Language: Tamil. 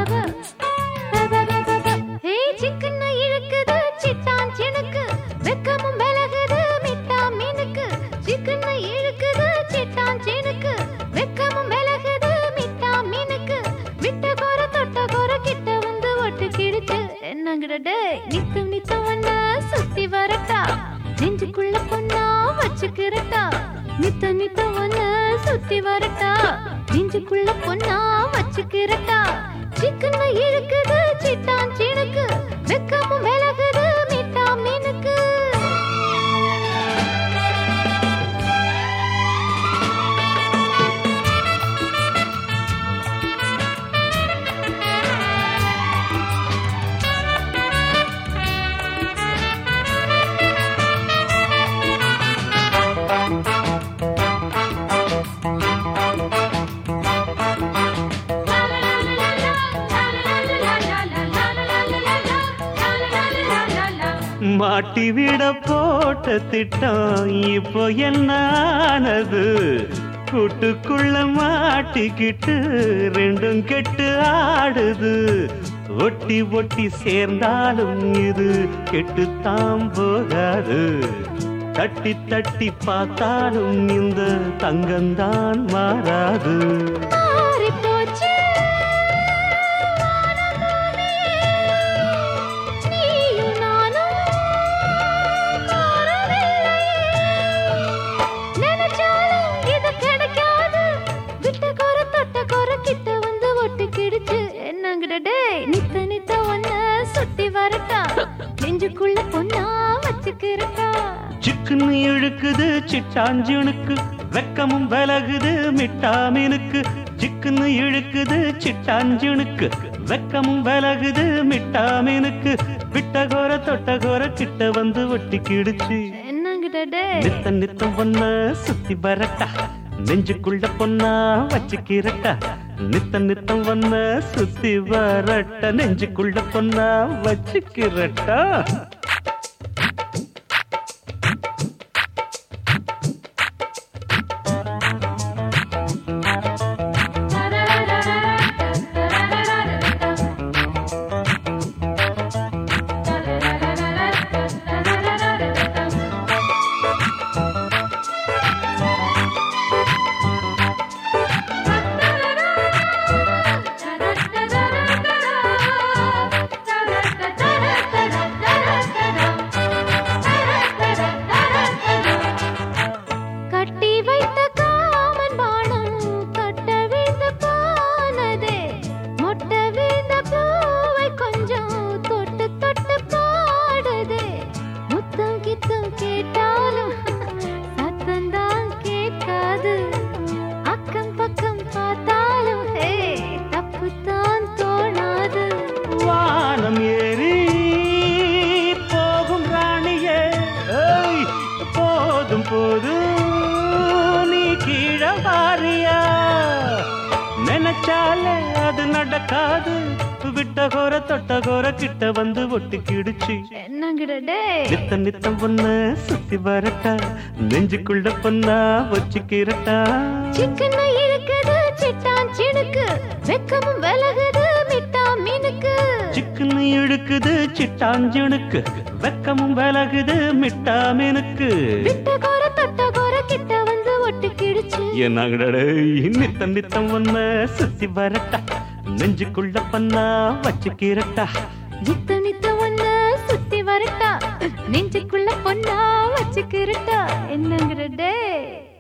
பபப, பபபபப. ஹே, சிக்குன்னு இழுக்குது சிட்டான் சினுக்கு வெக்கமும் விலகுது மிட்டா மீனுக்கு சிக்குன்னு இழுக்குது சிட்டான் சினுக்கு வெக்கமும் விலகுது மிட்டா மீனுக்கு விட்ட கோர தொட்ட கோர கிட்ட வந்து ஒட்டு கிடுச்சு என்னங்கிட டேய் நித்தம் நித்தம் ஒன்ன சுத்தி வரட்டா நெஞ்சுக்குள்ள பொண்ணா வச்சுக்கிறட்டா நித்த நித்த ஒன்ன சுத்தி வரட்டா நெஞ்சுக்குள்ள பொண்ணா வச்சுக்கிறட்டா சிக்கன இழுக்குது சிட்டான் சீனுக்கு வெக்கமும் விலகுது மிட்டா மீனுக்கு மாட்டி விட போட்ட திட்டம் இப்போ என்னானது கூட்டுக்குள்ள மாட்டிக்கிட்டு ரெண்டும் கெட்டு ஆடுது ஒட்டி ஒட்டி சேர்ந்தாலும் இது கெட்டுத்தான் போகாது தட்டி தட்டி பார்த்தாலும் இந்த தங்கம்தான் மாறாது மாறி போச்சு நீயும் நானும் மாறவில்லை. நினைச்சாலும் இது கிடைக்காது. விட்ட கோர தொட்ட கோர கிட்ட வந்து ஒட்டு கிடுச்சு. என்னங்கட டேய், நித்த நித்த ஒன்ன சுத்தி வரட்டா நெஞ்சுக்குள்ள பொண்ணா வச்சுக்கிறட்டா சிக்குன்னு இழுக்குது சிட்டாஞ்சுனுக்கு வெக்கமும் விலகுது மிட்டாமீனுக்கு சிக்குன்னு இழுக்குது சிட்டாஞ்சுனுக்கு வெக்கமும் விலகுது மிட்டாமீனுக்கு விட்டகோர தொட்டகோர கிட்ட வந்து ஒட்டி கிடுச்சு என்னங்கட டேய் நித்த நித்தம் பொண்ண சுத்தி வரட்டா நெஞ்சுக்குள்ள பொண்ணா வச்சுக்கிறட்டா நித்த நித்தம் பொண்ண சுத்தி வரட்ட நெஞ்சுக்குள்ள பொண்ணா வச்சுக்கிறட்டா கட்டி வைத்த காமன் பானம் கட்ட விழுந்த பானதே மொட்ட விழுந்த பூவை கொஞ்சம் தொட்டு தொட்டு பாடுதே முத்தம் கித்தம் கேட்டாலும் சத்தந்தான் கேட்காது அக்கம் பக்கம் பார்த்தாலும் ஹே தப்புத்தான் தோணாது வானம் ஏறி போகும் ராணியே ஏய், போதும் போதும் நீ கீழே வாரியா நினைச்சாலே அது நடக்காது விட்ட கோர தொட்ட கோர கிட்ட வந்து ஒட்டி கிடுச்சு என்னங்கிட டேய் நித்த நித்தம் பொண்ண சுத்தி வரட்டா நெஞ்சுக்குள்ள பொண்ணா வச்சுக்கிறட்டா சிக்கன இழுக்குது சிட்டான் சிடுக்கு வெக்கமும் விலகுது மிட்டா மீனுக்கு சிக்கன் இழுக்குது சிட்டாஞ்சுனுக்கு வெக்கமும் விலகுது மிட்டாமீனுக்கு விட்ட கோர தொட்ட கோர கிட்ட வந்து ஒட்டு கிடுச்சு என்னங்கடே நித்தம் நித்தம் ஒன்ன சுத்தி வரட்டா நெஞ்சுக்குள்ள பண்ணா வச்சுக்கிறட்டா நித்த நித்த ஒன்ன சுத்தி வரட்டா நெஞ்சுக்குள்ள பொண்ணா வச்சுக்கிருட்டா என்னங்கிற டே